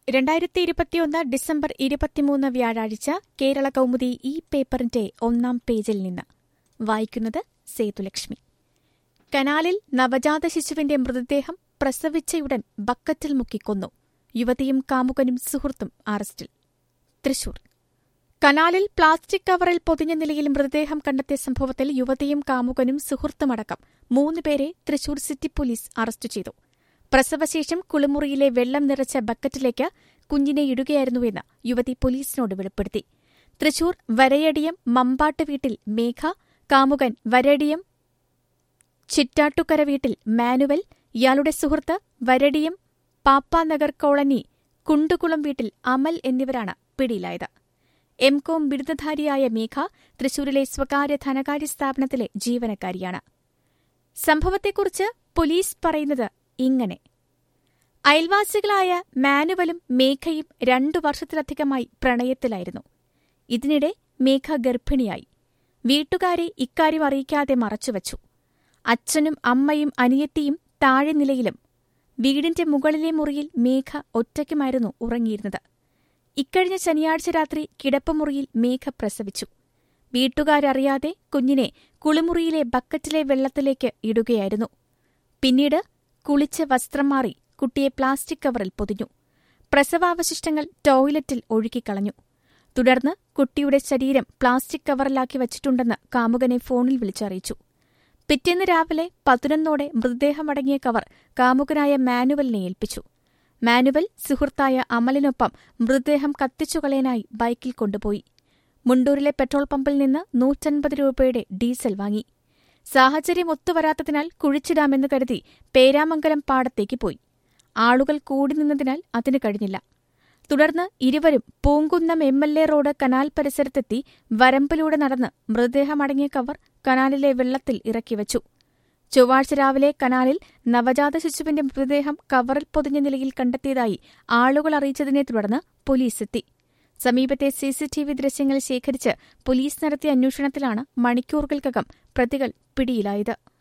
രണ്ടായിരത്തി ഇരുപത്തിയൊന്ന് ഡിസംബർ ഇരുപത്തിമൂന്ന് വ്യാഴാഴ്ച കേരള കൗമുദി ഈ പേപ്പറിന്റെ ഒന്നാം പേജിൽ നിന്ന് വായിക്കുന്നത് സേതുലക്ഷ്മി കനാലിൽ നവജാത ശിശുവിന്റെ മൃതദേഹം പ്രസവിച്ചയുടൻ ബക്കറ്റിൽ മുക്കിക്കൊന്നു യുവതിയും കാമുകനും സുഹൃത്തും അറസ്റ്റിൽ തൃശൂർ കനാലിൽ പ്ലാസ്റ്റിക് കവറിൽ പൊതിഞ്ഞ നിലയിൽ മൃതദേഹം കണ്ടെത്തിയ സംഭവത്തിൽ യുവതിയും കാമുകനും സുഹൃത്തുമടക്കം മൂന്നുപേരെ തൃശൂർ സിറ്റി പോലീസ് അറസ്റ്റ് ചെയ്തു പ്രസവശേഷം കുളിമുറിയിലെ വെള്ളം നിറച്ച ബക്കറ്റിലേക്ക് കുഞ്ഞിനെ ഇടുകയായിരുന്നുവെന്ന് യുവതി പോലീസിനോട് വെളിപ്പെടുത്തി തൃശൂർ വരയടിയം മമ്പാട്ട് വീട്ടിൽ മേഘ കാമുകൻ വരടിയം ചിറ്റാട്ടുകര വീട്ടിൽ മാനുവൽ ഇയാളുടെ സുഹൃത്ത് വരടിയം പാപ്പാനഗർ കോളനി കുണ്ടുകുളം വീട്ടിൽ അമൽ എന്നിവരാണ് പിടിയിലായത് എംകോം ബിരുദധാരിയായ മേഘ തൃശൂരിലെ സ്വകാര്യ ധനകാര്യ സ്ഥാപനത്തിലെ ജീവനക്കാരിയാണ് സംഭവത്തെക്കുറിച്ച് പോലീസ് പറയുന്നത് ഇങ്ങനെ അയൽവാസികളായ മാനുവലും മേഘയും രണ്ടു വർഷത്തിലധികമായി പ്രണയത്തിലായിരുന്നു ഇതിനിടെ മേഘ ഗർഭിണിയായി വീട്ടുകാരെ ഇക്കാര്യം അറിയിക്കാതെ മറച്ചുവച്ചു അച്ഛനും അമ്മയും അനിയത്തിയും താഴെ നിലയിലും വീടിന്റെ മുകളിലെ മുറിയിൽ മേഘ ഒറ്റയ്ക്കുമായിരുന്നു ഉറങ്ങിയിരുന്നത് ഇക്കഴിഞ്ഞ ശനിയാഴ്ച രാത്രി കിടപ്പുമുറിയിൽ മേഘ പ്രസവിച്ചു വീട്ടുകാരറിയാതെ കുഞ്ഞിനെ കുളിമുറിയിലെ ബക്കറ്റിലെ വെള്ളത്തിലേക്ക് ഇടുകയായിരുന്നു പിന്നീട് കുളിച്ച് വസ്ത്രം മാറി കുട്ടിയെ പ്ലാസ്റ്റിക് കവറിൽ പൊതിഞ്ഞു പ്രസവാവശിഷ്ടങ്ങൾ ടോയ്ലറ്റിൽ ഒഴുക്കിക്കളഞ്ഞു തുടർന്ന് കുട്ടിയുടെ ശരീരം പ്ലാസ്റ്റിക് കവറിലാക്കി വച്ചിട്ടുണ്ടെന്ന് കാമുകനെ ഫോണിൽ വിളിച്ചറിയിച്ചു പിറ്റേന്ന് രാവിലെ പതിനൊന്നോടെ മൃതദേഹമടങ്ങിയ കവർ കാമുകനായ മാനുവലിനെ ഏൽപ്പിച്ചു മാനുവൽ സുഹൃത്തായ അമലിനൊപ്പം മൃതദേഹം കത്തിച്ചുകളയാനായി ബൈക്കിൽ കൊണ്ടുപോയി മുണ്ടൂരിലെ പെട്രോൾ പമ്പിൽ നിന്ന് നൂറ്റൻപത് രൂപയുടെ ഡീസൽ വാങ്ങി സാഹചര്യം ഒത്തുവരാത്തതിനാൽ കുഴിച്ചിടാമെന്ന് കരുതി പേരാമംഗലം പാടത്തേക്ക് പോയി ആളുകൾ കൂടി നിന്നതിനാൽ അതിന് കഴിഞ്ഞില്ല തുടർന്ന് ഇരുവരും Poonkunnam M L A road canal പരിസരത്തെത്തി വരമ്പിലൂടെ നടന്ന് മൃതദേഹമടങ്ങിയ കവർ കനാലിലെ വെള്ളത്തിൽ ഇറക്കിവച്ചു ചൊവ്വാഴ്ച രാവിലെ കനാലിൽ നവജാത ശിശുവിന്റെ മൃതദേഹം കവറിൽ പൊതിഞ്ഞ നിലയിൽ കണ്ടെത്തിയതായി ആളുകൾ അറിയിച്ചതിനെ തുടർന്ന് പോലീസെത്തി സമീപത്തെ സിസിടിവി ദൃശ്യങ്ങൾ ശേഖരിച്ച് പോലീസ് നടത്തിയ അന്വേഷണത്തിലാണ് മണിക്കൂറുകൾക്കകം പ്രതികൾ പിടിയിലായത്